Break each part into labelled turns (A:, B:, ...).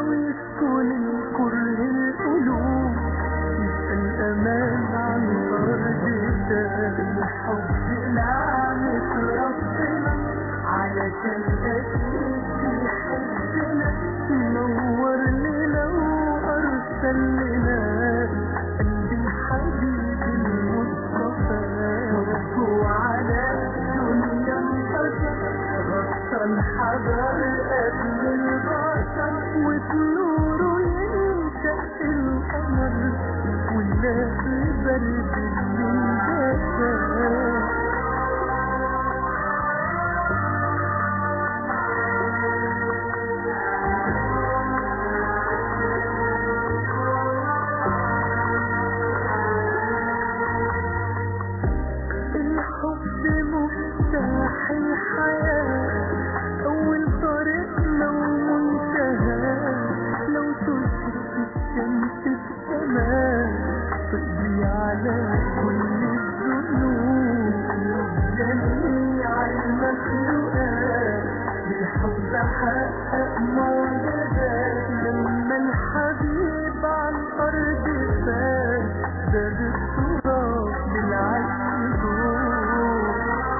A: ويسكن الكره القلوب يبقى الأمان عن أرض الحب نعمة ربنا علشان أكيد بيحبنا نور لنا وأرسل لنا قلبي الحبيب المصطفى وهو على الدنيا انتشر غطى الحجر قبل البشر وبنوره ينشأ القمر والناس برد الانبسام الحب مفتاح الحياة أول طريقنا ومنتهى لو تشرق الشمس السماء تقضي على كل الذنوب جميع المخلوقات بالحب حقق معجزات لما الحبيب على الأرض فات زاد التراب بالعكس جوه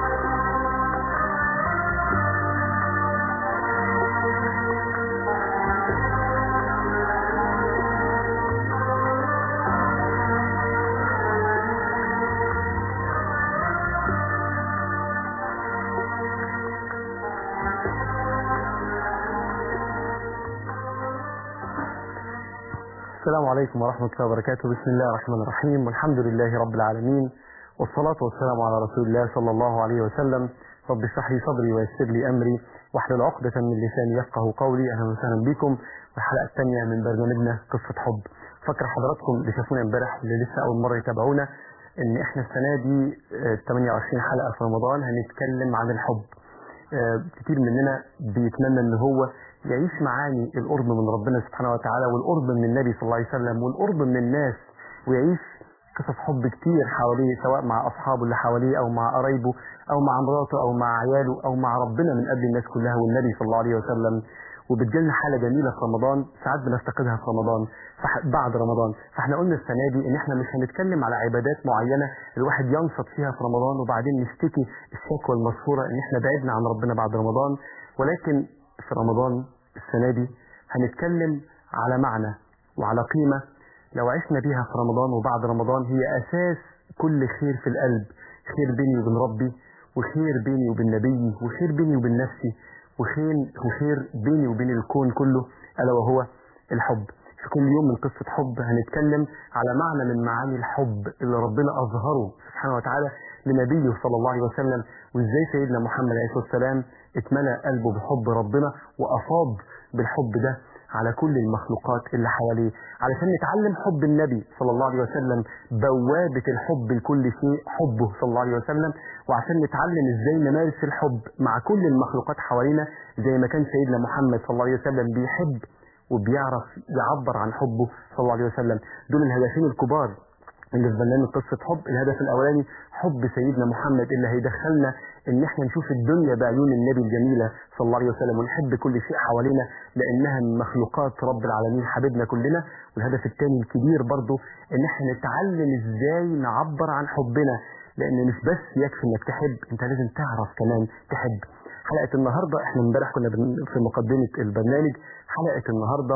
B: السلام عليكم ورحمة الله وبركاته بسم الله الرحمن الرحيم والحمد لله رب العالمين والصلاة والسلام على رسول الله صلى الله عليه وسلم رب اشرح لي صدري ويسر لي أمري واحلل عقدة من لساني يفقه قولي أهلا وسهلا بكم والحلقة الثانية من برنامجنا قصة حب فاكر حضراتكم اللي شافونا امبارح واللي لسه أول مرة يتابعونا إن إحنا السنة دي آه، 28 حلقة في رمضان هنتكلم عن الحب آه، كتير مننا بيتمنى ان هو يعيش معاني القرب من ربنا سبحانه وتعالى والقرب من النبي صلى الله عليه وسلم والقرب من الناس ويعيش قصص حب كتير حواليه سواء مع اصحابه اللي حواليه او مع قرايبه او مع مراته او مع عياله او مع ربنا من قبل الناس كلها والنبي صلى الله عليه وسلم وبتجيلنا حاله جميله في رمضان ساعات بنفتقدها في رمضان فح- بعد رمضان فاحنا قلنا السنه دي ان احنا مش هنتكلم على عبادات معينه الواحد ينشط فيها في رمضان وبعدين نشتكي الشكوى المشهوره ان احنا بعدنا عن ربنا بعد رمضان ولكن في رمضان السنه دي هنتكلم على معنى وعلى قيمه لو عشنا بيها في رمضان وبعد رمضان هي اساس كل خير في القلب خير بيني وبين ربي وخير بيني وبين نبيي وخير بيني وبين نفسي وخير وخير بيني وبين الكون كله الا وهو الحب في كل يوم من قصة حب هنتكلم على معنى من معاني الحب اللي ربنا أظهره سبحانه وتعالى لنبيه صلى الله عليه وسلم وإزاي سيدنا محمد عليه الصلاة والسلام اتملى قلبه بحب ربنا وأفاض بالحب ده على كل المخلوقات اللي حواليه علشان نتعلم حب النبي صلى الله عليه وسلم بوابة الحب لكل شيء حبه صلى الله عليه وسلم وعشان نتعلم ازاي نمارس الحب مع كل المخلوقات حوالينا زي ما كان سيدنا محمد صلى الله عليه وسلم بيحب وبيعرف يعبر عن حبه صلى الله عليه وسلم دول الهدفين الكبار اللي في برنامج قصة حب الهدف الأولاني حب سيدنا محمد اللي هيدخلنا إن إحنا نشوف الدنيا بعيون النبي الجميلة صلى الله عليه وسلم ونحب كل شيء حوالينا لأنها من مخلوقات رب العالمين حبيبنا كلنا والهدف الثاني الكبير برضو إن إحنا نتعلم إزاي نعبر عن حبنا لأن مش بس يكفي إنك تحب أنت لازم تعرف كمان تحب حلقة النهاردة إحنا امبارح كنا بن- في مقدمة البرنامج حلقة النهاردة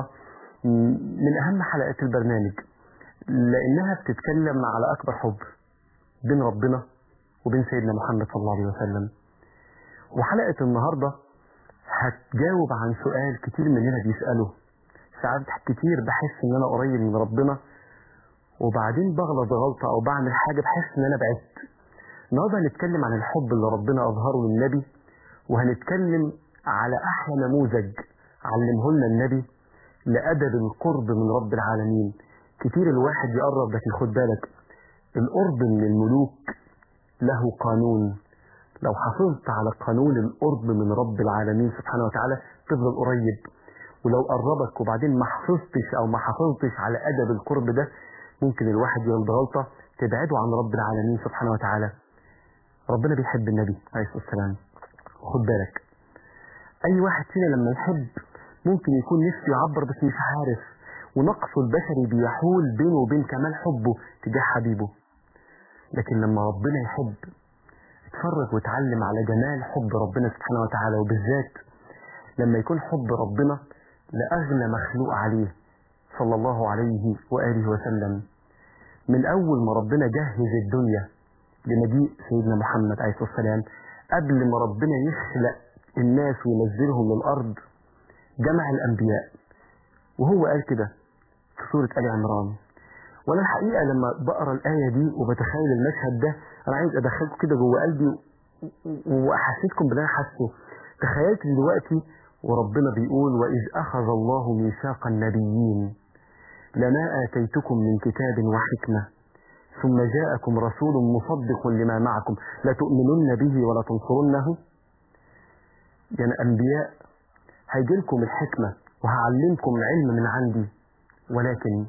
B: م- من أهم حلقات البرنامج لأنها بتتكلم على أكبر حب بين ربنا وبين سيدنا محمد صلى الله عليه وسلم وحلقة النهاردة هتجاوب عن سؤال كتير مننا بيسأله ساعات كتير بحس ان انا قريب من ربنا وبعدين بغلط غلطة او بعمل حاجة بحس ان انا بعدت النهارده هنتكلم عن الحب اللي ربنا اظهره للنبي وهنتكلم على احلى نموذج علمه لنا النبي لادب القرب من رب العالمين كتير الواحد يقرب لكن خد بالك القرب من الملوك له قانون لو حافظت على قانون القرب من رب العالمين سبحانه وتعالى تفضل قريب ولو قربك وبعدين ما حافظتش او ما حافظتش على ادب القرب ده ممكن الواحد يغلط غلطه تبعده عن رب العالمين سبحانه وتعالى ربنا بيحب النبي عليه الصلاه والسلام خد بالك اي واحد فينا لما يحب ممكن يكون نفسه يعبر بس مش عارف ونقصه البشري بيحول بينه وبين كمال حبه تجاه حبيبه لكن لما ربنا يحب اتفرج واتعلم على جمال حب ربنا سبحانه وتعالى وبالذات لما يكون حب ربنا لأغلى مخلوق عليه صلى الله عليه وآله وسلم من أول ما ربنا جهز الدنيا لمجيء سيدنا محمد عليه الصلاة والسلام قبل ما ربنا يخلق الناس وينزلهم للأرض جمع الأنبياء وهو قال كده في سورة آل عمران وأنا الحقيقة لما بقرا الآية دي وبتخيل المشهد ده أنا عايز أدخلكم كده جوه قلبي وأحسسكم باللي أنا حاسه تخيلت دلوقتي وربنا بيقول وإذ أخذ الله ميثاق النبيين لما آتيتكم من كتاب وحكمة ثم جاءكم رسول مصدق لما معكم لتؤمنن به ولا تنصرنه يعني أنبياء هيجيلكم الحكمة وهعلمكم علم من عندي ولكن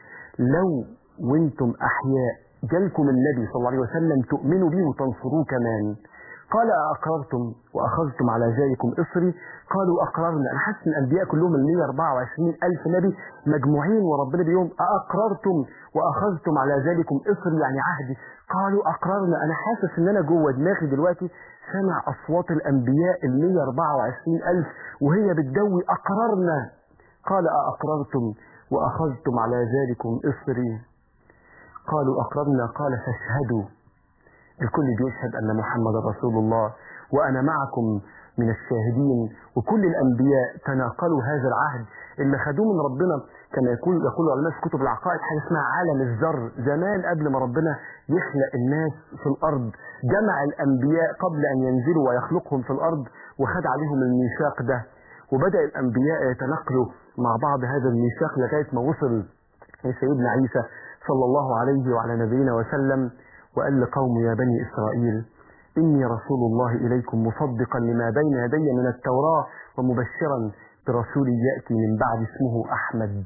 B: لو وانتم أحياء جالكم النبي صلى الله عليه وسلم تؤمنوا به وتنصروه كمان قال أقررتم وأخذتم على ذلكم إصري قالوا أقررنا أنا حاسس إن الأنبياء كلهم ال 124 ألف نبي مجموعين وربنا بيهم أقررتم وأخذتم على ذلكم إصري يعني عهدي قالوا أقررنا أنا حاسس إن أنا جوه دماغي دلوقتي سمع أصوات الأنبياء ال 124 ألف وهي بتدوي أقررنا قال أقررتم وأخذتم على ذلكم إصري قالوا أقررنا قال فاشهدوا الكل بيشهد أن محمد رسول الله وأنا معكم من الشاهدين وكل الأنبياء تناقلوا هذا العهد اللي خدوه من ربنا كما يقول يقول علماء في كتب العقائد حاجة اسمها عالم الذر زمان قبل ما ربنا يخلق الناس في الأرض جمع الأنبياء قبل أن ينزلوا ويخلقهم في الأرض وخد عليهم الميثاق ده وبدأ الأنبياء يتناقلوا مع بعض هذا الميثاق لغاية ما وصل لسيدنا عيسى صلى الله عليه وعلى نبينا وسلم وقال لقوم يا بني إسرائيل إني رسول الله إليكم مصدقا لما بين يدي من التوراة ومبشرا برسول يأتي من بعد اسمه أحمد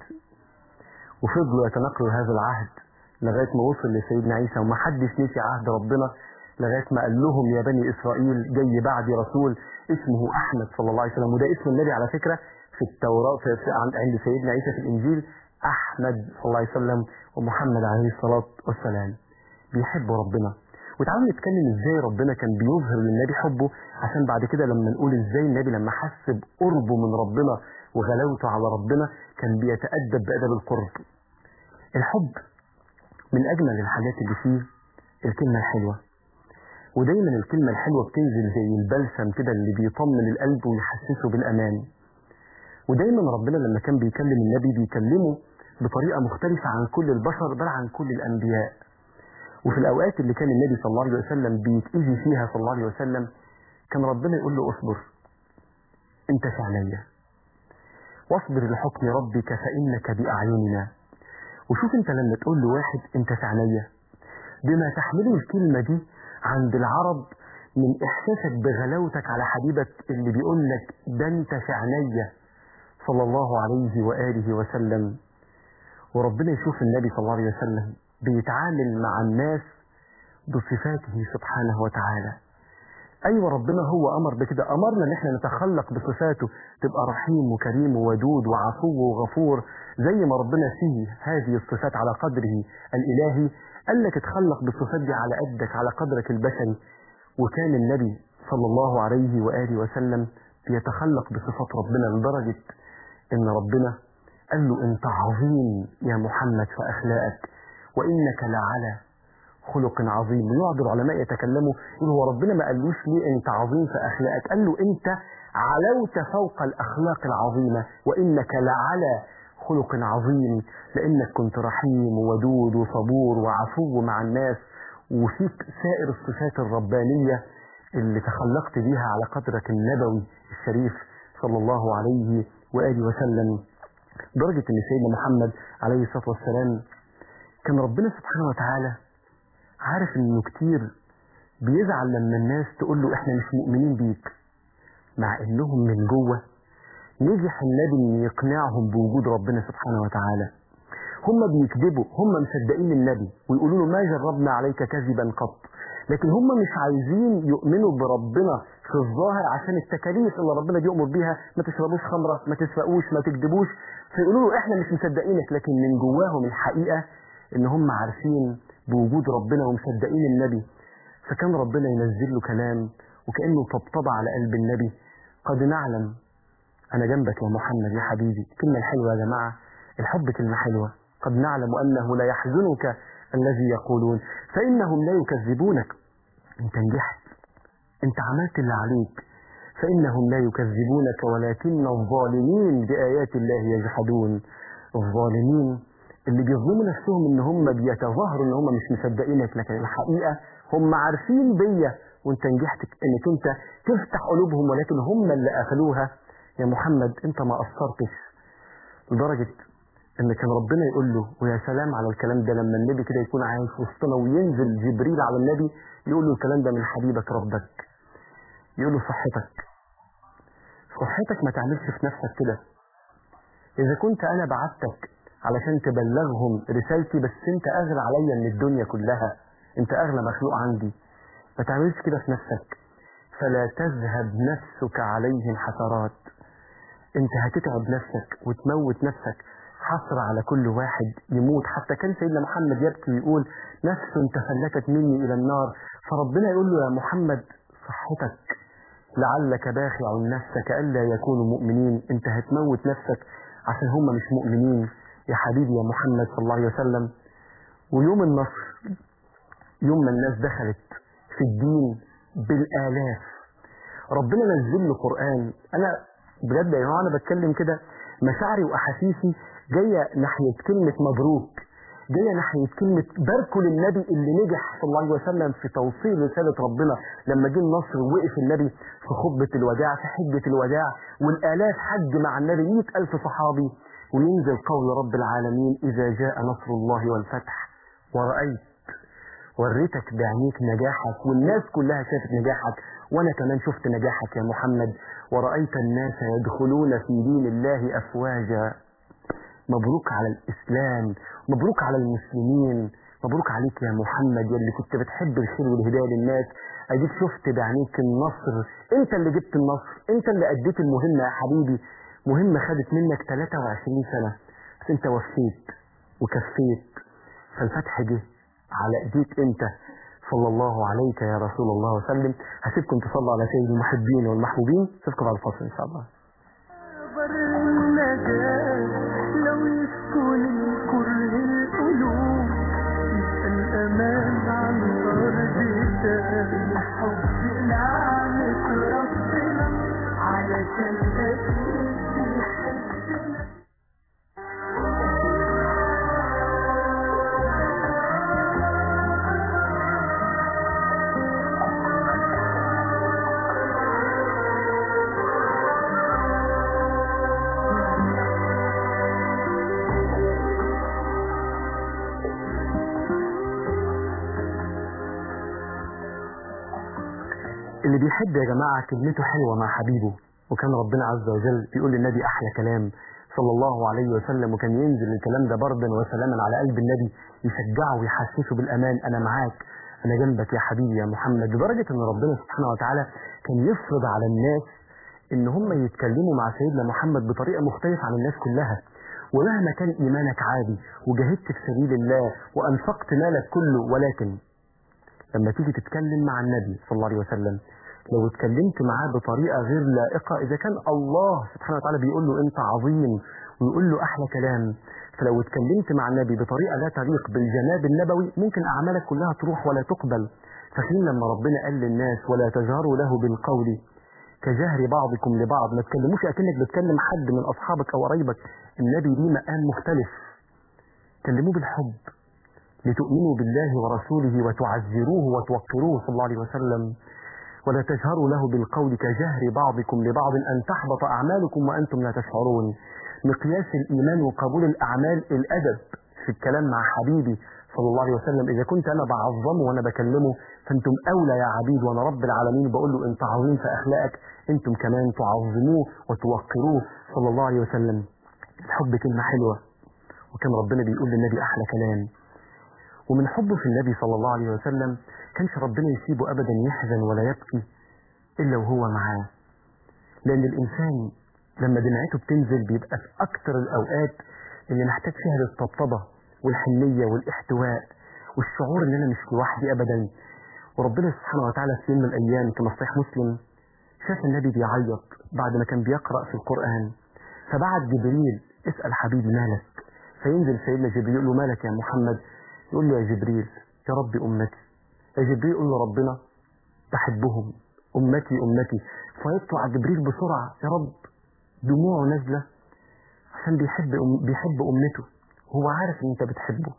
B: وفضلوا يتنقلوا هذا العهد لغاية ما وصل لسيدنا عيسى وما حدش نسي عهد ربنا لغاية ما قال لهم يا بني إسرائيل جاي بعدي رسول اسمه أحمد صلى الله عليه وسلم وده اسم النبي على فكرة في التوراة في في عند سيدنا عيسى في الإنجيل أحمد صلى الله عليه وسلم ومحمد عليه الصلاة والسلام بيحبوا ربنا وتعالوا نتكلم ازاي ربنا كان بيظهر للنبي حبه عشان بعد كده لما نقول ازاي النبي لما حس بقربه من ربنا وغلاوته على ربنا كان بيتأدب بأدب القرب الحب من أجمل الحاجات اللي فيه الكلمة الحلوة ودايما الكلمة الحلوة بتنزل زي البلسم كده اللي بيطمن القلب ويحسسه بالأمان ودايما ربنا لما كان بيكلم النبي بيكلمه بطريقة مختلفة عن كل البشر بل عن كل الأنبياء وفي الأوقات اللي كان النبي صلى الله عليه وسلم بيتأذي فيها صلى الله عليه وسلم كان ربنا يقول له اصبر انت في عينيا واصبر لحكم ربك فإنك بأعيننا وشوف انت لما تقول لواحد انت في عينيا بما تحمله الكلمة دي عند العرب من إحساسك بغلاوتك على حبيبك اللي بيقول لك ده انت في عينيا صلى الله عليه وآله وسلم وربنا يشوف النبي صلى الله عليه وسلم بيتعامل مع الناس بصفاته سبحانه وتعالى أيوة ربنا هو أمر بكده أمرنا إن احنا نتخلق بصفاته تبقى رحيم وكريم وودود وعفو وغفور زي ما ربنا فيه هذه الصفات على قدره الإلهي قال لك اتخلق بالصفات دي على قدك على قدرك البشري وكان النبي صلى الله عليه وآله وسلم بيتخلق بصفات ربنا لدرجة إن ربنا قال له أنت عظيم يا محمد في أخلاقك وإنك لعلى خلق عظيم ويقعد العلماء يتكلموا يقول هو ربنا ما قالوش ليه أنت عظيم في أخلاقك قال له أنت علوت فوق الأخلاق العظيمة وإنك لعلى خلق عظيم لأنك كنت رحيم وودود وصبور وعفو مع الناس وفيك سائر الصفات الربانية اللي تخلقت بيها على قدرك النبوي الشريف صلى الله عليه وآله وسلم درجة أن سيدنا محمد عليه الصلاة والسلام كان ربنا سبحانه وتعالى عارف انه كتير بيزعل لما الناس تقول له احنا مش مؤمنين بيك مع انهم من جوه نجح النبي ان يقنعهم بوجود ربنا سبحانه وتعالى هم بيكذبوا هم مصدقين النبي ويقولوا له ما جربنا عليك كذبا قط لكن هم مش عايزين يؤمنوا بربنا في الظاهر عشان التكاليف اللي ربنا بيأمر بيها ما تشربوش خمرة ما تسرقوش ما تكذبوش فيقولوا له احنا مش مصدقينك لكن من جواهم الحقيقة ان هم عارفين بوجود ربنا ومصدقين النبي فكان ربنا ينزل له كلام وكأنه طبطبة على قلب النبي قد نعلم أنا جنبك يا محمد يا حبيبي الكلمة الحلوة يا جماعة الحب كلمة حلوة قد نعلم أنه لا يحزنك الذي يقولون فإنهم لا يكذبونك أنت نجحت أنت عملت اللي عليك فإنهم لا يكذبونك ولكن الظالمين بآيات الله يجحدون الظالمين اللي بيظلموا نفسهم ان هم بيتظاهروا ان هم مش مصدقينك لكن الحقيقة هم عارفين بيا وانت نجحت انك انت تفتح قلوبهم ولكن هم اللي قفلوها يا محمد انت ما قصرتش لدرجة ان كان ربنا يقول له ويا سلام على الكلام ده لما النبي كده يكون عايش وسطنا وينزل جبريل على النبي يقول له الكلام ده من حبيبك ربك يقول له صحتك صحتك ما تعملش في نفسك كده اذا كنت انا بعتك علشان تبلغهم رسالتي بس انت اغلى عليا من الدنيا كلها انت اغلى مخلوق عندي ما تعملش كده في نفسك فلا تذهب نفسك عليهم حسرات انت هتتعب نفسك وتموت نفسك حسرة على كل واحد يموت حتى كان سيدنا محمد يبكي ويقول نفس تفلتت مني إلى النار فربنا يقول له يا محمد صحتك لعلك باخع نفسك ألا يكونوا مؤمنين انت هتموت نفسك عشان هم مش مؤمنين يا حبيبي يا محمد صلى الله عليه وسلم ويوم النصر يوم ما الناس دخلت في الدين بالآلاف ربنا نزل له قرآن أنا بجد يا جماعة أنا بتكلم كده مشاعري وأحاسيسي جاية ناحية كلمة مبروك جاية ناحية كلمة باركوا للنبي اللي نجح صلى الله عليه وسلم في توصيل رسالة ربنا لما جه النصر ووقف النبي في خطبة الوداع في حجة الوداع والآلاف حج مع النبي مئة ألف صحابي وينزل قول رب العالمين إذا جاء نصر الله والفتح ورأيت وريتك بعينيك نجاحك والناس كلها شافت نجاحك وانا كمان شفت نجاحك يا محمد ورأيت الناس يدخلون في دين الله أفواجا مبروك على الإسلام مبروك على المسلمين مبروك عليك يا محمد يلي كنت بتحب الخير والهداية للناس أديك شفت بعينيك النصر انت اللي جبت النصر انت اللي أديت المهمة يا حبيبي مهمة خدت منك 23 سنة بس انت وفيت وكفيت فالفتح جه على ايديك انت صلى الله عليك يا رسول الله وسلم هسيبكم تصلوا على سيد المحبين والمحبوبين سيبكم على الفصل ان شاء الله
A: بر النجاة لو يسكن الكره القلوب يبقى الأمان عن الأرض تاه حب نعمة ربنا علشان أكيد بيحبنا
B: اللي بيحب يا جماعة كلمته حلوة مع حبيبه وكان ربنا عز وجل بيقول للنبي أحلى كلام صلى الله عليه وسلم وكان ينزل الكلام ده بردا وسلاما على قلب النبي يشجعه ويحسسه بالأمان أنا معاك أنا جنبك يا حبيبي يا محمد لدرجة أن ربنا سبحانه وتعالى كان يفرض على الناس إن هم يتكلموا مع سيدنا محمد بطريقة مختلفة عن الناس كلها ومهما كان إيمانك عادي وجاهدت في سبيل الله وأنفقت مالك كله ولكن لما تيجي تتكلم مع النبي صلى الله عليه وسلم لو اتكلمت معاه بطريقة غير لائقة إذا كان الله سبحانه وتعالى بيقول له أنت عظيم ويقول له أحلى كلام فلو اتكلمت مع النبي بطريقة لا تليق بالجناب النبوي ممكن أعمالك كلها تروح ولا تقبل فحين لما ربنا قال للناس ولا تجهروا له بالقول كجهر بعضكم لبعض ما تكلموش أكنك بتكلم حد من أصحابك أو قرايبك النبي ليه مقام مختلف كلموه بالحب لتؤمنوا بالله ورسوله وتعزروه وتوقروه صلى الله عليه وسلم ولا تجهروا له بالقول كجهر بعضكم لبعض أن تحبط أعمالكم وأنتم لا تشعرون مقياس الإيمان وقبول الأعمال الأدب في الكلام مع حبيبي صلى الله عليه وسلم إذا كنت أنا بعظمه وأنا بكلمه فأنتم أولى يا عبيد وأنا رب العالمين بقول له أنت عظيم في أخلاقك أنتم كمان تعظموه وتوقروه صلى الله عليه وسلم الحب كلمة حلوة وكان ربنا بيقول للنبي أحلى كلام ومن حبه في النبي صلى الله عليه وسلم كانش ربنا يسيبه أبدا يحزن ولا يبكي إلا وهو معاه لأن الإنسان لما دمعته بتنزل بيبقى في أكتر الأوقات اللي محتاج فيها للطبطبة والحنية والاحتواء والشعور إن أنا مش لوحدي أبدا وربنا سبحانه وتعالى في يوم من الأيام كما في صحيح مسلم شاف النبي بيعيط بعد ما كان بيقرأ في القرآن فبعت جبريل اسأل حبيبي مالك فينزل سيدنا جبريل يقول له مالك يا محمد يقول له يا جبريل يا رب أمتي يا جبريل يقول له ربنا بحبهم أمتي أمتي فيطلع جبريل بسرعة يا رب دموعه نازلة عشان بيحب أم بيحب أمته هو عارف إن أنت بتحبه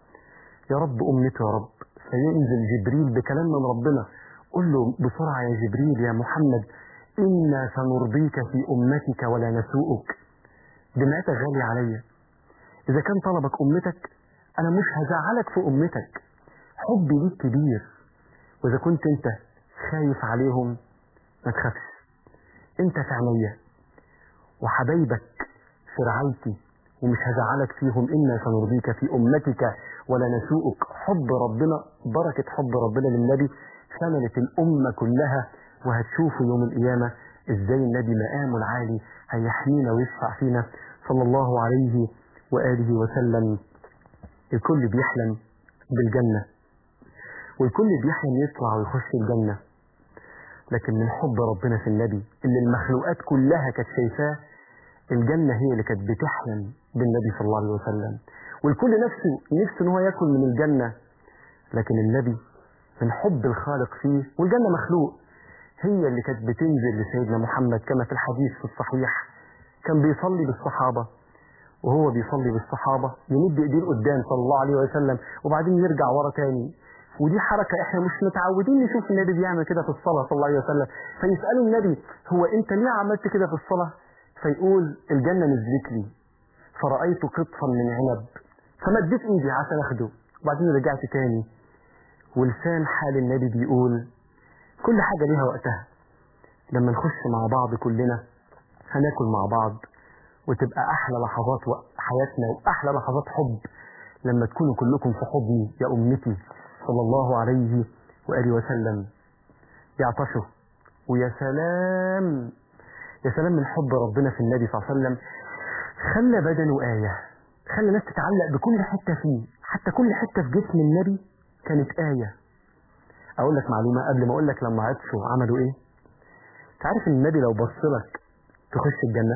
B: يا رب أمته يا رب فينزل جبريل بكلام من ربنا قل له بسرعة يا جبريل يا محمد إنا سنرضيك في أمتك ولا نسوءك دمعتك غالية عليا إذا كان طلبك أمتك أنا مش هزعلك في أمتك حبي ليك كبير وإذا كنت أنت خايف عليهم ما تخافش أنت في عينيا وحبايبك في رعايتي ومش هزعلك فيهم إنا سنرضيك في أمتك ولا نسوءك حب ربنا بركة حب ربنا للنبي شملت الأمة كلها وهتشوفوا يوم القيامة إزاي النبي مقامه العالي هيحمينا ويشفع فينا صلى الله عليه وآله وسلم الكل بيحلم بالجنة والكل بيحلم يطلع ويخش الجنة لكن من حب ربنا في النبي اللي المخلوقات كلها كانت شايفاه الجنة هي اللي كانت بتحلم بالنبي صلى الله عليه وسلم والكل نفسه نفسه ان هو ياكل من الجنة لكن النبي من حب الخالق فيه والجنة مخلوق هي اللي كانت بتنزل لسيدنا محمد كما في الحديث في الصحيح كان بيصلي بالصحابة وهو بيصلي بالصحابة يمد ايديه لقدام صلى الله عليه وسلم وبعدين يرجع ورا تاني ودي حركة احنا مش متعودين نشوف النبي بيعمل كده في الصلاة صلى الله عليه وسلم فيسألوا النبي هو انت ليه عملت كده في الصلاة فيقول الجنة نزلت لي فرأيت قطفا من عنب فمديت ايدي عشان اخده وبعدين رجعت تاني ولسان حال النبي بيقول كل حاجة ليها وقتها لما نخش مع بعض كلنا هناكل مع بعض وتبقى أحلى لحظات حياتنا وأحلى لحظات حب لما تكونوا كلكم في حضني يا أمتي صلى الله عليه وآله وسلم يعطشوا ويا سلام يا سلام من حب ربنا في النبي صلى الله عليه وسلم خلى بدنه آية خلى الناس تتعلق بكل حتة فيه حتى كل حتة في جسم النبي كانت آية أقول لك معلومة قبل ما أقول لك لما عطشوا عملوا إيه تعرف إن النبي لو بص لك تخش الجنة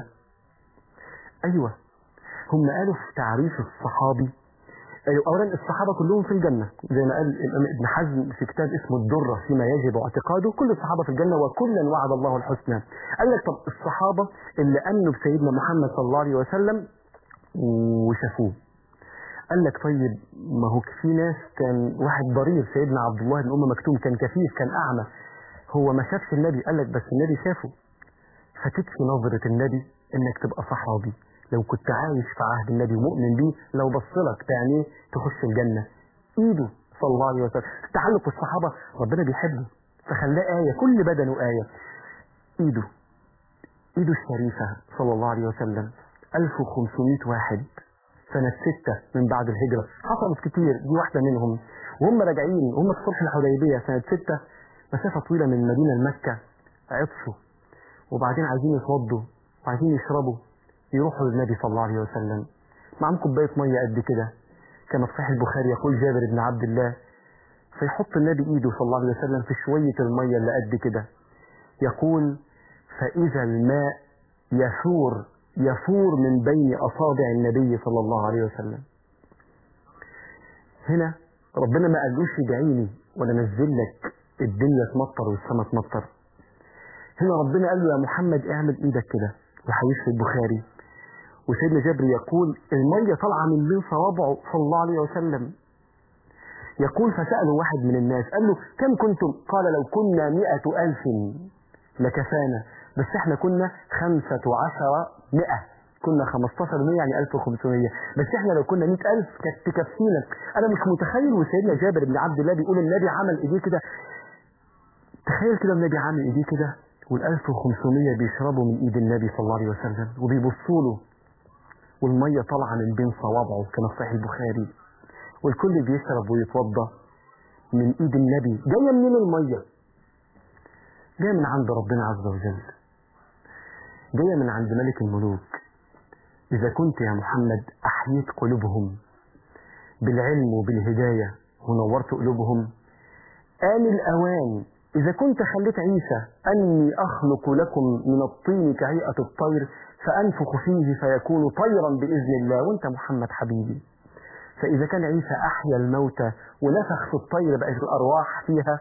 B: أيوة هم قالوا في تعريف الصحابي أيوة أولا الصحابة كلهم في الجنة زي ما قال الإمام ابن حزم في كتاب اسمه الدرة فيما يجب اعتقاده كل الصحابة في الجنة وكلا وعد الله الحسنى قال لك طب الصحابة اللي أمنوا بسيدنا محمد صلى الله عليه وسلم وشافوه قال لك طيب ما هو في ناس كان واحد ضرير سيدنا عبد الله بن ام مكتوم كان كفيف كان اعمى هو ما شافش النبي قال لك بس النبي شافه فتكفي نظرة النبي انك تبقى صحابي لو كنت عايش في عهد النبي ومؤمن بيه لو بصلك تعني تخش الجنة ايده صلى الله عليه وسلم تعلق الصحابة ربنا بيحبه فخلاه آية كل بدنه آية ايده ايده الشريفة صلى الله عليه وسلم 1500 واحد سنة ستة من بعد الهجرة حصلت كتير دي واحدة منهم وهم راجعين وهم في صلح الحديبية سنة ستة مسافة طويلة من المدينة لمكة عطشوا وبعدين عايزين يتوضوا وعايزين يشربوا يروحوا للنبي صلى الله عليه وسلم معاهم كوباية مية قد كده كما في صحيح البخاري يقول جابر بن عبد الله فيحط النبي ايده صلى الله عليه وسلم في شوية المية اللي قد كده يقول فإذا الماء يثور يفور من بين أصابع النبي صلى الله عليه وسلم هنا ربنا ما قالوش ادعيني ولا نزل لك الدنيا تمطر والسماء تمطر هنا ربنا قال له يا محمد اعمل ايدك كده وحديث في البخاري وسيدنا جابر يقول المية طالعة من بين صوابعه صلى الله عليه وسلم يقول فسأله واحد من الناس قال له كم كنتم قال لو كنا مئة ألف لكفانا بس احنا كنا خمسة عشر مئة كنا 15 مية يعني 1500 بس احنا لو كنا 100000 كانت تكفينا انا مش متخيل وسيدنا جابر بن عبد الله بيقول النبي عمل ايديه كده تخيل كده النبي عامل ايديه كده وال 1500 بيشربوا من ايد النبي صلى الله عليه وسلم وبيبصوا له والميه طالعه من بين صوابعه كما في صحيح البخاري والكل بيشرب ويتوضى من ايد النبي جايه منين الميه جايه من عند ربنا عز وجل جايه من عند ملك الملوك اذا كنت يا محمد احييت قلوبهم بالعلم وبالهدايه ونورت قلوبهم آن الأوان إذا كنت خليت عيسى أني أخلق لكم من الطين كهيئة الطير فأنفخ فيه فيكون طيرا بإذن الله وأنت محمد حبيبي فإذا كان عيسى أحيا الموتى ونفخ في الطير بقت الأرواح فيها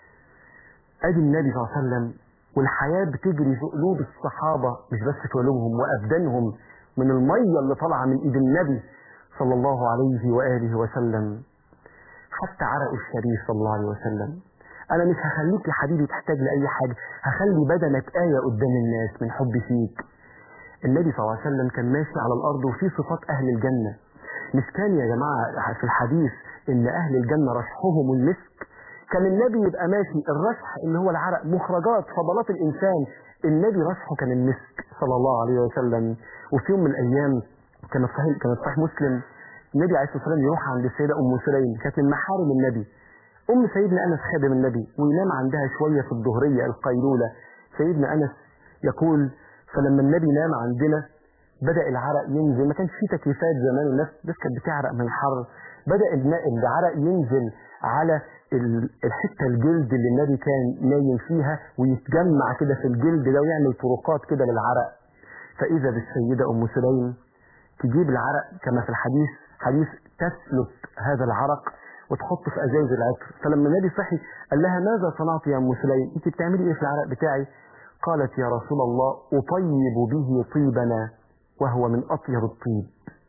B: أدي النبي صلى الله عليه وسلم والحياة بتجري في قلوب الصحابة مش بس في قلوبهم وأبدانهم من المية اللي طالعة من إيد النبي صلى الله عليه وآله وسلم حتى عرق الشريف صلى الله عليه وسلم أنا مش هخليك يا حبيبي تحتاج لأي حاجة هخلي بدنك آية قدام الناس من حبي فيك النبي صلى الله عليه وسلم كان ماشي على الأرض وفي صفات أهل الجنة مش كان يا جماعة في الحديث إن أهل الجنة رشحهم المسك كان النبي يبقى ماشي الرشح اللي هو العرق مخرجات فضلات الإنسان النبي رشحه كان المسك صلى الله عليه وسلم وفي يوم من الأيام كان صحيح كان صحيح مسلم النبي عليه الصلاة والسلام يروح عند السيدة أم سليم كانت من محارم النبي أم سيدنا أنس خادم النبي وينام عندها شوية في الظهرية القيلولة سيدنا أنس يقول فلما النبي نام عندنا بدأ العرق ينزل ما كانش فيه تكييفات زمان والناس بس كانت بتعرق من الحر بدأ العرق ينزل على الحتة الجلد اللي النبي كان نايم فيها ويتجمع كده في الجلد ده ويعمل طرقات كده للعرق فإذا بالسيدة أم سليم تجيب العرق كما في الحديث حديث تسلك هذا العرق وتحطه في ازايز العطر فلما النبي صحي قال لها ماذا صنعت يا ام سليم انت بتعملي ايه في العرق بتاعي قالت يا رسول الله اطيب به طيبنا وهو من اطيب الطيب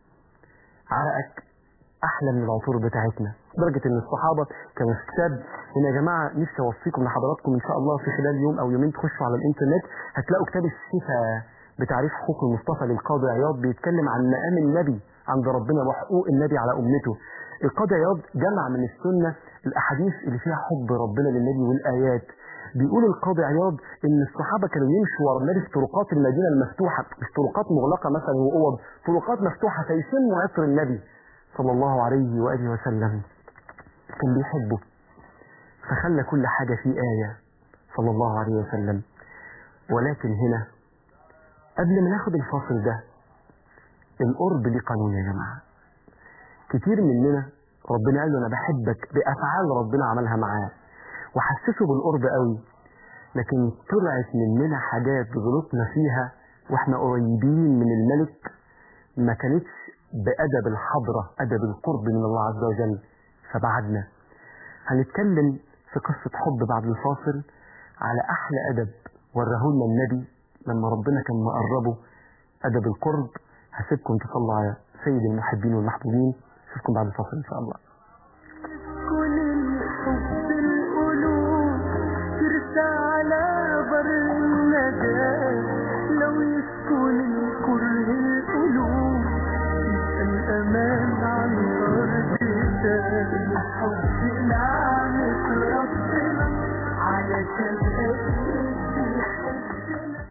B: عرقك احلى من العطور بتاعتنا لدرجه ان الصحابه كانوا في كتاب ان يا جماعه نفسي اوصيكم لحضراتكم ان شاء الله في خلال يوم او يومين تخشوا على الانترنت هتلاقوا كتاب الشفاء بتعريف حقوق المصطفى للقاضي عياض بيتكلم عن مقام النبي عند ربنا وحقوق النبي على امته القاضي عياض جمع من السنه الاحاديث اللي فيها حب ربنا للنبي والايات بيقول القاضي عياض ان الصحابه كانوا يمشوا ورا النبي في طرقات المدينه المفتوحه مش طرقات مغلقه مثلا واوض طرقات مفتوحه فيشموا عطر النبي صلى الله عليه واله وسلم كان بيحبه فخلى كل حاجه فيه ايه صلى الله عليه وسلم ولكن هنا قبل ما ناخد الفاصل ده القرب ليه قانون يا جماعه كتير مننا ربنا قال له انا بحبك بافعال ربنا عملها معاه وحسسه بالقرب قوي لكن طلعت مننا حاجات غلطنا فيها واحنا قريبين من الملك ما كانتش بأدب الحضرة أدب القرب من الله عز وجل فبعدنا هنتكلم في قصة حب بعد الفاصل على أحلى أدب ورهولنا النبي لما ربنا كان مقربه أدب القرب هسيبكم تصلوا على سيد المحبين والمحبوبين اشوفكم بعد الفاصل إن شاء الله
A: كل الحب القلوب ترسى على بر النجاة لو يسكن الكره القلوب يبقى الأمان على الأرض تاه الحب نعمة ربنا علشان أكيد بيحبنا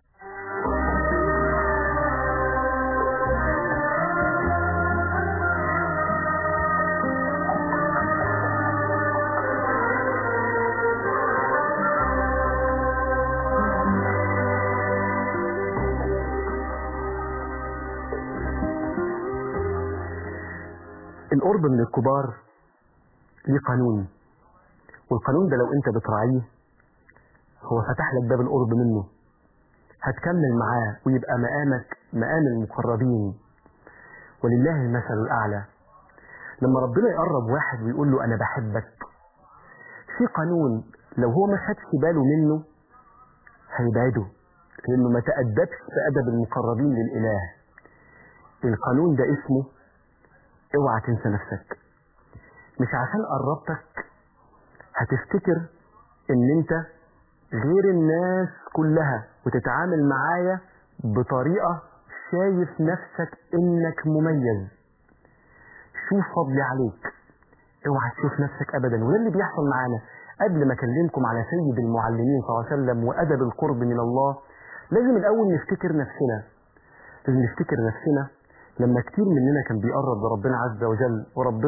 B: القرب من الكبار ليه قانون والقانون ده لو انت بتراعيه هو فتح لك باب القرب منه هتكمل معاه ويبقى مقامك مقام المقربين ولله المثل الأعلى لما ربنا يقرب واحد ويقول له أنا بحبك في قانون لو هو ما خدش باله منه هيبعده لأنه ما تأدبش بأدب المقربين للإله القانون ده اسمه اوعى تنسى نفسك مش عشان قربتك هتفتكر ان انت غير الناس كلها وتتعامل معايا بطريقة شايف نفسك انك مميز شوف فضلي عليك اوعى تشوف نفسك ابدا وده اللي بيحصل معانا قبل ما اكلمكم على سيد المعلمين صلى الله عليه وسلم وادب القرب من الله لازم الاول نفتكر نفسنا لازم نفتكر نفسنا لما كتير مننا كان بيقرب لربنا عز وجل وربنا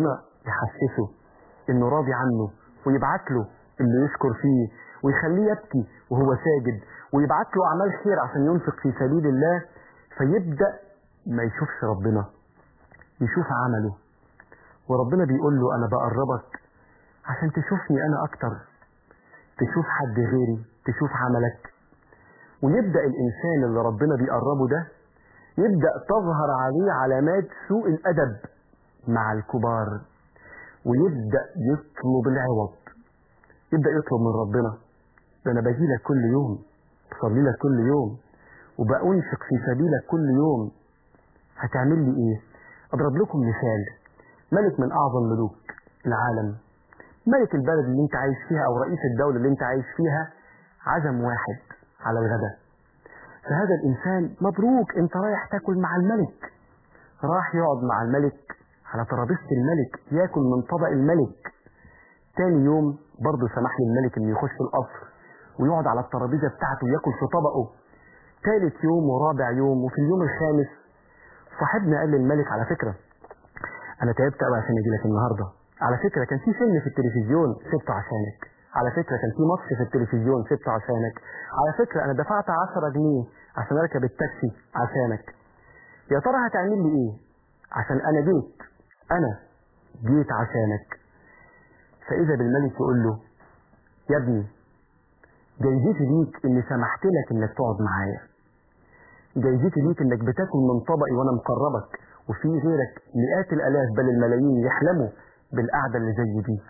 B: يحسسه انه راضي عنه ويبعت له اللي يشكر فيه ويخليه يبكي وهو ساجد ويبعت له اعمال خير عشان ينفق في سبيل الله فيبدا ما يشوفش ربنا يشوف عمله وربنا بيقول له انا بقربك عشان تشوفني انا اكتر تشوف حد غيري تشوف عملك ويبدا الانسان اللي ربنا بيقربه ده يبدا تظهر عليه علامات سوء الادب مع الكبار ويبدا يطلب العوض يبدا يطلب من ربنا ده انا باجي لك كل يوم بصلي لك كل يوم وبأنفق في سبيلك كل يوم هتعمل لي ايه اضرب لكم مثال ملك من اعظم ملوك العالم ملك البلد اللي انت عايش فيها او رئيس الدولة اللي انت عايش فيها عزم واحد على الغداء فهذا الانسان مبروك انت رايح تاكل مع الملك راح يقعد مع الملك على ترابيزة الملك ياكل من طبق الملك تاني يوم برضه سمح لي الملك انه يخش القصر ويقعد على الترابيزة بتاعته وياكل في طبقه تالت يوم ورابع يوم وفي اليوم الخامس صاحبنا قال للملك على فكرة انا تعبت قوي عشان اجي لك النهارده على فكرة كان في فيلم في التلفزيون سبته عشانك على فكرة كان في ماتش في التلفزيون سبته عشانك على فكرة انا دفعت 10 جنيه عشان اركب التاكسي عشانك يا ترى هتعمل لي ايه عشان انا جيت انا جيت عشانك فاذا بالملك يقول له يا ابني جايزتي ليك اني سمحت لك انك تقعد معايا جايزتي ليك انك بتاكل من طبقي وانا مقربك وفي غيرك مئات الالاف بل الملايين يحلموا بالقعده اللي زي دي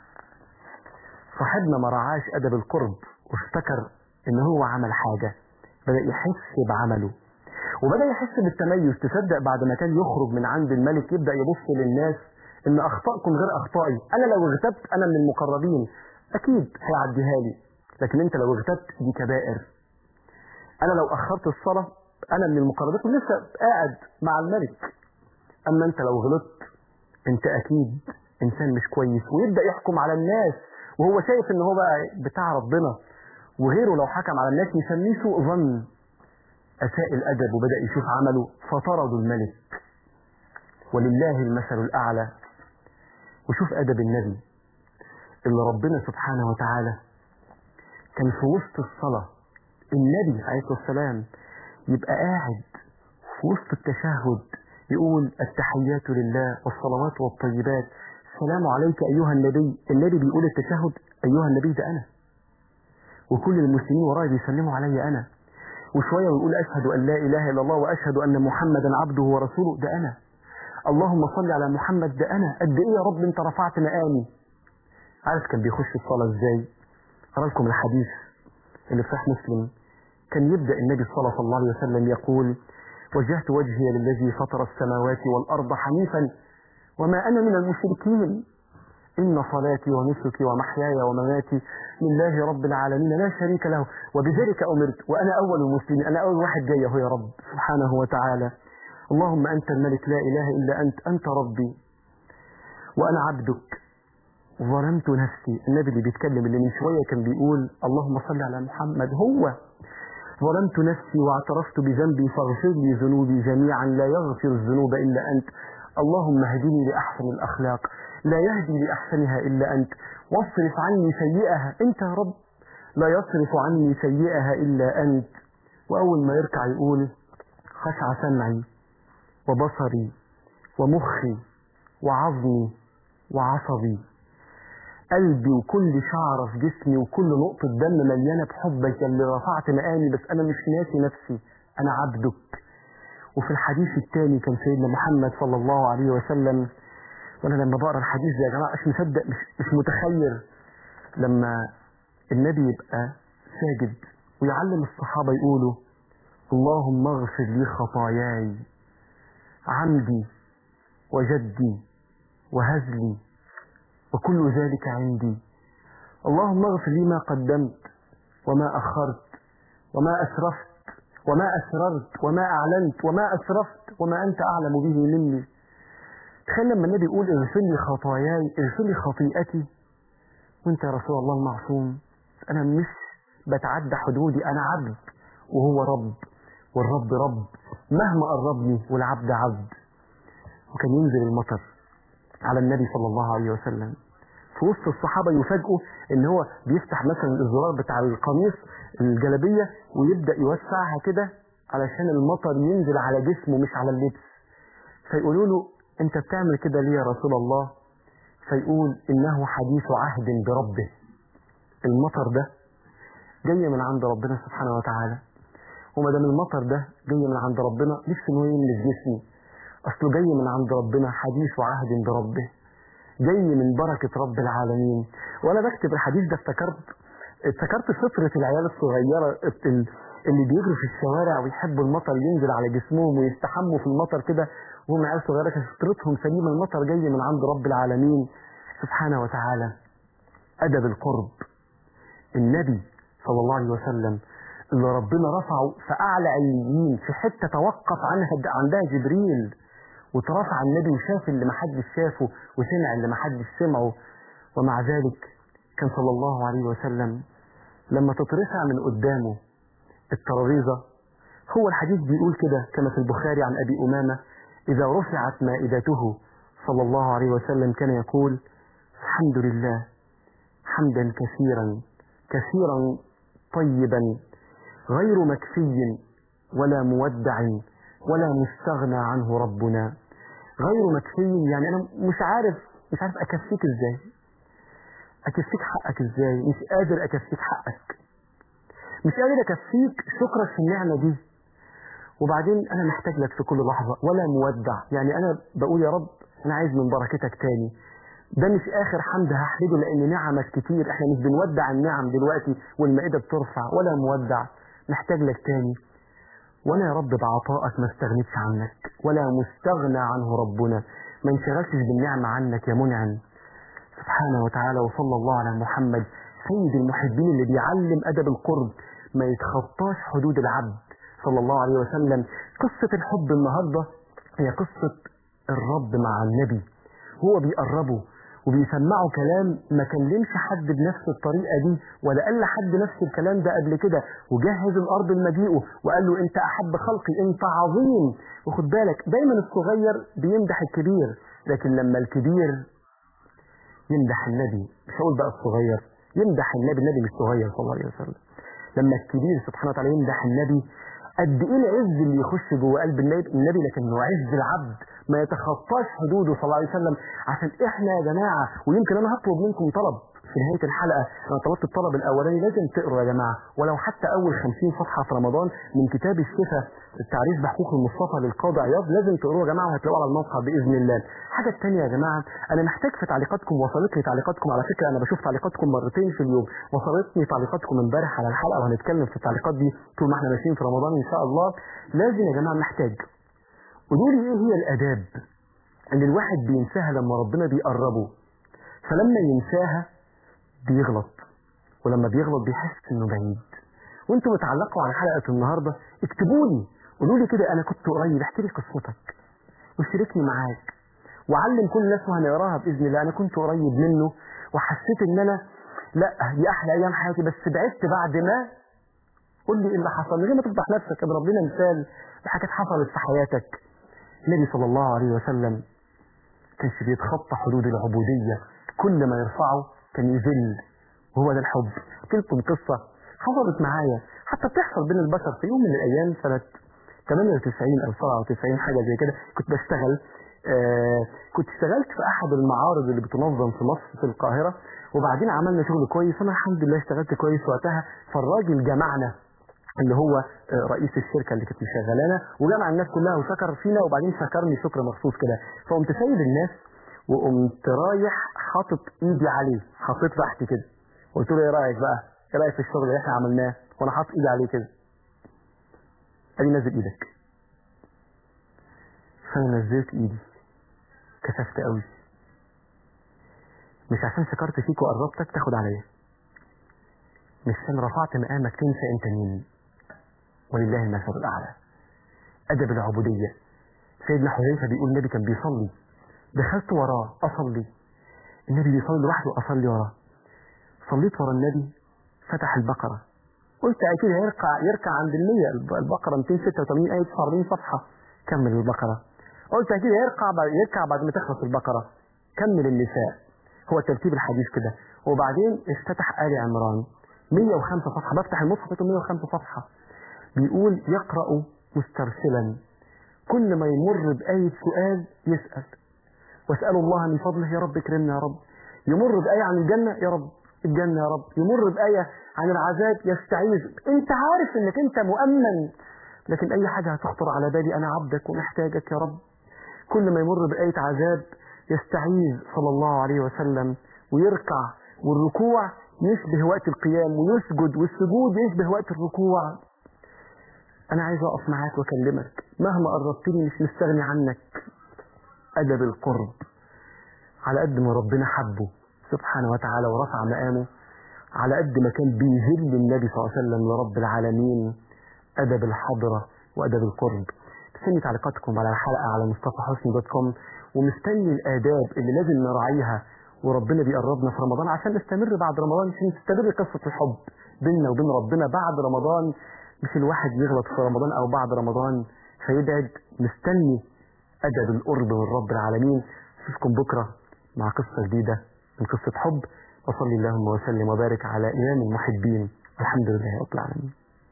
B: صاحبنا ما رعاش ادب القرب وافتكر ان هو عمل حاجه بدا يحس بعمله وبدا يحس بالتميز تصدق بعد ما كان يخرج من عند الملك يبدا يبص للناس ان اخطائكم غير اخطائي انا لو اغتبت انا من المقربين اكيد هيعديها لي لكن انت لو اغتبت دي كبائر انا لو اخرت الصلاه انا من المقربين ولسه قاعد مع الملك اما انت لو غلطت انت اكيد انسان مش كويس ويبدا يحكم على الناس وهو شايف ان هو بقى بتاع ربنا وغيره لو حكم على الناس يسميه سوء ظن اساء الادب وبدا يشوف عمله فطردوا الملك ولله المثل الاعلى وشوف ادب النبي اللي ربنا سبحانه وتعالى كان في وسط الصلاه النبي عليه الصلاه والسلام يبقى قاعد في وسط التشهد يقول التحيات لله والصلوات والطيبات السلام عليك أيها النبي النبي بيقول التشهد أيها النبي ده أنا وكل المسلمين وراي بيسلموا علي أنا وشوية ويقول أشهد أن لا إله إلا الله وأشهد أن محمدا عبده ورسوله ده أنا اللهم صل على محمد ده أنا قد إيه يا رب أنت رفعت مقامي عارف كان بيخش الصلاة إزاي أرى لكم الحديث اللي في صحيح مسلم كان يبدأ النبي صلى الله عليه وسلم يقول وجهت وجهي للذي فطر السماوات والأرض حنيفا وما أنا من المشركين إن صلاتي ونسكي ومحياي ومماتي لله رب العالمين لا شريك له وبذلك أمرت وأنا أول المسلمين أنا أول واحد جاي أهو يا رب سبحانه وتعالى اللهم أنت الملك لا إله إلا أنت أنت ربي وأنا عبدك ظلمت نفسي النبي اللي بيتكلم اللي من شوية كان بيقول اللهم صل على محمد هو ظلمت نفسي واعترفت بذنبي فاغفر لي ذنوبي جميعا لا يغفر الذنوب إلا أنت اللهم اهدني لأحسن الأخلاق لا يهدي لأحسنها إلا أنت واصرف عني سيئها أنت يا رب لا يصرف عني سيئها إلا أنت وأول ما يركع يقول خشع سمعي وبصري ومخي وعظمي وعصبي قلبي وكل شعرة في جسمي وكل نقطة دم مليانة بحبك اللي رفعت مقامي بس أنا مش ناسي نفسي أنا عبدك وفي الحديث الثاني كان سيدنا محمد صلى الله عليه وسلم وانا لما بقرا الحديث ده يا جماعه مش مصدق مش, مش متخيل لما النبي يبقى ساجد ويعلم الصحابه يقولوا اللهم اغفر لي خطاياي عمدي وجدي وهزلي وكل ذلك عندي اللهم اغفر لي ما قدمت وما اخرت وما اسرفت وما أسررت وما أعلنت وما أسرفت وما أنت أعلم به مني تخيل لما النبي يقول اغفر لي خطاياي اغفر لي خطيئتي وانت يا رسول الله المعصوم انا مش بتعدى حدودي انا عبد وهو رب والرب رب مهما قربني والعبد عبد وكان ينزل المطر على النبي صلى الله عليه وسلم في وسط الصحابة يفاجئوا ان هو بيفتح مثلا الزرار بتاع القميص الجلابية ويبدأ يوسعها كده علشان المطر ينزل على جسمه مش على اللبس فيقولوا له انت بتعمل كده ليه يا رسول الله فيقول انه حديث عهد بربه المطر ده جاي من عند ربنا سبحانه وتعالى وما دام المطر ده جاي من عند ربنا نفسي انه يلمس جسمي اصله جاي من عند ربنا حديث عهد بربه جاي من بركة رب العالمين وانا بكتب الحديث ده افتكرت افتكرت فطرة العيال الصغيرة ال- اللي بيجروا في الشوارع ويحبوا المطر ينزل على جسمهم ويستحموا في المطر كده وهم عيال صغيرة كانت فطرتهم سليمة المطر جاي من عند رب العالمين سبحانه وتعالى أدب القرب النبي صلى الله عليه وسلم اللي ربنا رفعه في أعلى عليين في حتة توقف عنها عندها جبريل وترفع النبي وشاف اللي محدش شافه وسمع اللي محدش سمعه ومع ذلك كان صلى الله عليه وسلم لما تترفع من قدامه الترابيزة هو الحديث بيقول كده كما في البخاري عن أبي أمامة إذا رفعت مائدته صلى الله عليه وسلم كان يقول الحمد لله حمدا كثيرا كثيرا طيبا غير مكفي ولا مودع ولا مستغنى عنه ربنا غير مكفي يعني انا مش عارف مش عارف اكفيك ازاي اكفيك حقك ازاي مش قادر اكفيك حقك مش قادر اكفيك شكرك في النعمه دي وبعدين انا محتاج لك في كل لحظه ولا مودع يعني انا بقول يا رب انا عايز من بركتك تاني ده مش اخر حمد هحمده لان نعمك كتير احنا مش بنودع النعم دلوقتي والمائده بترفع ولا مودع محتاج لك تاني وانا يا رب بعطائك ما استغنيتش عنك ولا مستغنى عنه ربنا ما انشغلتش بالنعمة عنك يا منعم سبحانه وتعالى وصلى الله على محمد سيد المحبين اللي بيعلم أدب القرب ما يتخطاش حدود العبد صلى الله عليه وسلم قصة الحب النهاردة هي قصة الرب مع النبي هو بيقربه وبيسمعه كلام ما كلمش حد بنفس الطريقة دي ولا قال لحد نفس الكلام ده قبل كده وجهز الأرض لمجيئه وقال له أنت أحب خلقي أنت عظيم وخد بالك دايما الصغير بيمدح الكبير لكن لما الكبير يمدح النبي مش هقول بقى الصغير يمدح النبي النبي مش صغير صلى الله عليه وسلم لما الكبير سبحانه وتعالى يمدح النبي قد ايه العز اللي يخش جوه قلب النبي النبي لكنه عز العبد ما يتخطاش حدوده صلى الله عليه وسلم عشان احنا يا جماعه ويمكن انا هطلب منكم طلب في نهايه الحلقه انا طلبت الطلب الاولاني لازم تقروا يا جماعه ولو حتى اول 50 صفحه في رمضان من كتاب الشفاء التعريف بحقوق المصطفى للقاضي عياض لازم تقروه يا جماعه وهتلاقوه على الموقع باذن الله الحاجه الثانيه يا جماعه انا محتاج في تعليقاتكم وصلت لي تعليقاتكم على فكره انا بشوف تعليقاتكم مرتين في اليوم وصلتني تعليقاتكم امبارح على الحلقه وهنتكلم في التعليقات دي طول ما احنا ماشيين في رمضان ان شاء الله لازم يا جماعه محتاج قولوا لي ايه هي الاداب اللي الواحد بينساها لما ربنا بيقربه فلما ينساها بيغلط ولما بيغلط بيحس انه بعيد وانتوا بتعلقوا على حلقه النهارده اكتبوا لي قولوا لي كده انا كنت قريب احكي لي قصتك وشاركني معاك وعلم كل الناس وهنقراها باذن الله انا كنت قريب منه وحسيت ان انا لا دي احلى ايام حياتي بس بعدت بعد ما قول لي ايه اللي حصل من غير ما تفضح نفسك اضرب لنا مثال بحاجات حصلت في حياتك النبي صلى الله عليه وسلم كانش بيتخطى حدود العبودية كل ما يرفعه كان يذل وهو ده الحب قلت لكم قصة حصلت معايا حتى بتحصل بين البشر في يوم من الأيام سنة 98 أو 97 حاجة زي كده كنت بشتغل آه كنت اشتغلت في أحد المعارض اللي بتنظم في مصر في القاهرة وبعدين عملنا شغل كويس أنا الحمد لله اشتغلت كويس وقتها فالراجل جمعنا اللي هو رئيس الشركه اللي كانت مشغلانا وجمع الناس كلها وشكر فينا وبعدين شكرني شكر مخصوص كده فقمت سايب الناس وقمت رايح حاطط ايدي عليه حطيت تحت كده قلت له ايه رايك بقى؟ ايه رايك في الشغل اللي احنا عملناه؟ وانا حاطط ايدي عليه كده قال لي نزل ايدك فانا نزلت ايدي كسفت قوي مش عشان شكرت فيك وقربتك تاخد عليا مش عشان رفعت مقامك تنسى انت مين ولله المثل الاعلى ادب العبوديه سيدنا حذيفه بيقول النبي كان بيصلي دخلت وراه اصلي النبي بيصلي لوحده اصلي وراه صليت ورا النبي فتح البقره قلت اكيد هيركع يركع عند المية البقره 286 ايه 49 صفحه كمل البقره قلت اكيد هيركع بعد يركع بعد ما تخلص البقره كمل النساء هو ترتيب الحديث كده وبعدين افتتح آل عمران 105 صفحة بفتح المصحف لقيته 105 صفحة بيقول يقرأ مسترسلا كل ما يمر بآية سؤال يسأل واسأل الله من فضله يا رب اكرمنا يا رب يمر بآية عن الجنة يا رب الجنة يا رب يمر بآية عن العذاب يستعيذ انت عارف انك انت مؤمن لكن اي حاجة هتخطر على بالي انا عبدك ومحتاجك يا رب كل ما يمر بآية عذاب يستعيذ صلى الله عليه وسلم ويركع والركوع يشبه وقت القيام ويسجد والسجود يشبه وقت الركوع انا عايز اقف معاك واكلمك مهما قربتني مش مستغني عنك ادب القرب على قد ما ربنا حبه سبحانه وتعالى ورفع مقامه على قد ما كان بيذل النبي صلى الله عليه وسلم لرب العالمين ادب الحضره وادب القرب مستني تعليقاتكم على الحلقه على مصطفى حسني دوت كوم ومستني الاداب اللي لازم نراعيها وربنا بيقربنا في رمضان عشان نستمر بعد رمضان عشان تستمر قصه الحب بيننا وبين ربنا بعد رمضان مش الواحد يغلط في رمضان او بعد رمضان فيبعد مستني ادب القرب من رب العالمين اشوفكم بكره مع قصه جديده من قصه حب وصلي اللهم وسلم وبارك على امام المحبين الحمد لله رب العالمين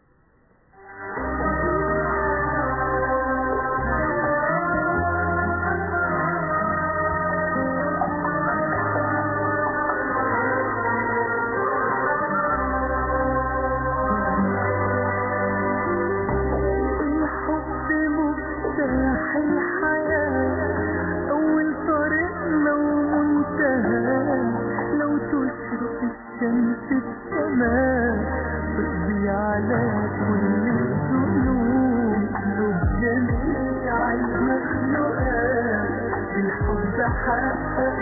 A: الحب مفتاح الحياة أول طريقنا ومنتهى لو تشرق الشمس السماء تقضي على كل الذنوب ذنوب جميع المخلوقات الحب حقق